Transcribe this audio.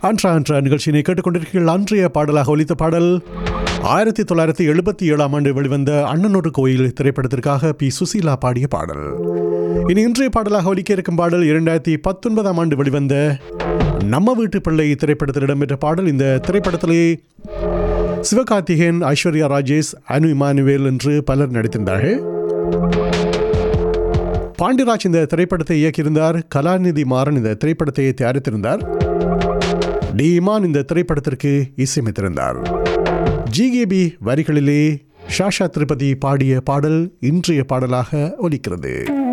அன்றா அன்றா நிகழ்ச்சியினை கேட்டுக்கொண்டிருக்கிறீர்கள் அன்றைய பாடலாக ஒலித்த பாடல் ஆயிரத்தி தொள்ளாயிரத்தி எழுபத்தி ஏழாம் ஆண்டு வெளிவந்த அண்ணனோடு கோயில் திரைப்படத்திற்காக பி சுசீலா பாடிய பாடல் இனி இன்றைய பாடலாக ஒலிக்க இருக்கும் பாடல் இரண்டாயிரத்தி பத்தொன்பதாம் ஆண்டு வெளிவந்த நம்ம வீட்டு பிள்ளை திரைப்படத்தில் இடம்பெற்ற பாடல் இந்த திரைப்படத்திலே சிவகார்த்திகேயன் ஐஸ்வர்யா ராஜேஷ் அனு இமானுவேல் என்று பலர் நடித்திருந்தார்கள் பாண்டியராஜ் இந்த திரைப்படத்தை இயக்கியிருந்தார் கலாநிதி மாறன் இந்த திரைப்படத்தை தயாரித்திருந்தார் டி இமான் இந்த திரைப்படத்திற்கு இசையமைத்திருந்தார் ஜிகேபி வரிகளிலே ஷாஷா திருப்பதி பாடிய பாடல் இன்றைய பாடலாக ஒலிக்கிறது